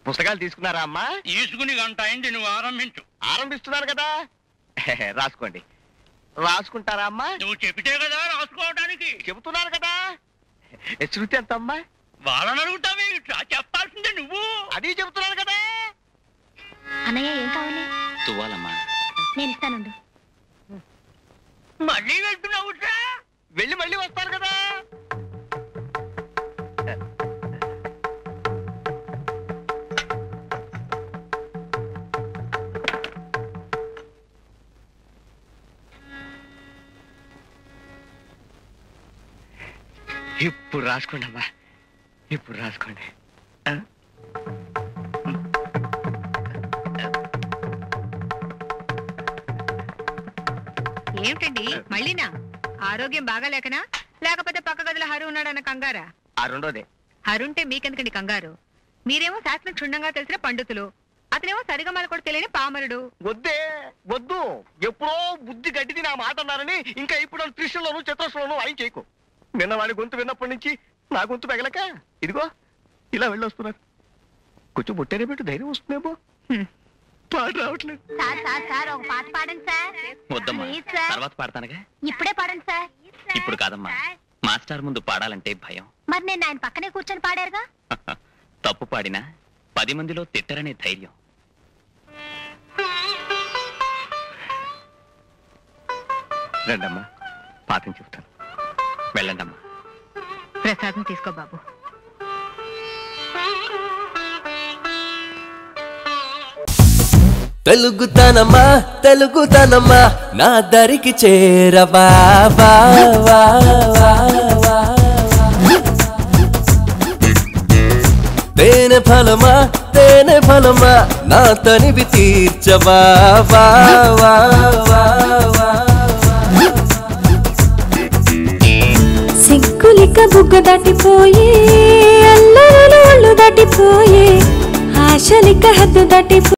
పుస్తకాలు తీసుకున్నారా అమ్మా తీసుకుని గంట అయింది నువ్వు ఆరంభించు ఆరంభిస్తున్నారు కదా రాసుకోండి రాసుకుంటారా అమ్మా నువ్వు చెబితే కదా రాసుకోవడానికి చెబుతున్నారు కదా శృతి ఎంత అమ్మా వాళ్ళని అడుగుతావే ఇట్లా చెప్పాల్సిందే నువ్వు అది చెబుతున్నారు కదా అన్నయ్య ఏం కావాలి తువ్వాలమ్మా నేను ఇస్తానుండు మళ్ళీ వెళ్తున్నావు వెళ్ళి మళ్ళీ వస్తారు కదా ఇప్పుడు రాసుకోండి అమ్మా ఇప్పుడు రాసుకోండి ఆ? ఏమిటండి మళ్ళీనా ఆరోగ్యం బాగాలేకనా లేకపోతే పక్క గదిలో హరు ఉన్నాడన్న కంగారా ఆ రెండోదే హరుంటే మీకెందుకండి కంగారు మీరేమో శాస్త్రం క్షుణ్ణంగా తెలిసిన పండితులు అతనేమో సరిగమల కూడా తెలియని పామరుడు వద్దే వద్దు ఎప్పుడో బుద్ధి గడ్డిది నా మాట అన్నారని ఇంకా ఇప్పుడు త్రిశూలోను చతురస్రంలోను ఆయన చేయకు నిన్న వాడి గొంతు విన్నప్పటి నుంచి నా గొంతు పెగలక ఇదిగో ఇలా వెళ్ళొస్తున్నారు కొంచెం ముట్టేనే పెట్టు ధైర్యం వస్తుందేమో హ్మ్. పాట రావట్లేదు సార్ సార్ సార్ ఒక పాట పాడండి సార్ వద్దమ్మా ప్లీజ్ సార్ తర్వాత పాడతానుగా ఇప్పుడే పాడండి సార్ ఇప్పుడు కాదమ్మా మాస్టర్ ముందు పాడాలంటే భయం మరి నేను ఆయన పక్కనే కూర్చొని పాడారుగా తప్పు పాడినా పది మందిలో తిట్టరనే ధైర్యం రండమ్మా పాఠం చెప్తాను వెళ్ళండమ్మా ప్రసాదం తీసుకో బాబు తెలుగుతనమా తెలుగుతనమా నా దరికి చేరవా వా, వా, వా, వా. తేనె ఫలమా తేనె ఫలమా నా తనివి తీర్చవా వా, వా, వా, వా. సిగ్గులిక బుగ్గ దాటిపోయే అల్లరలు ఒళ్ళు దాటిపోయే ఆశలిక హద్దు దాటిపో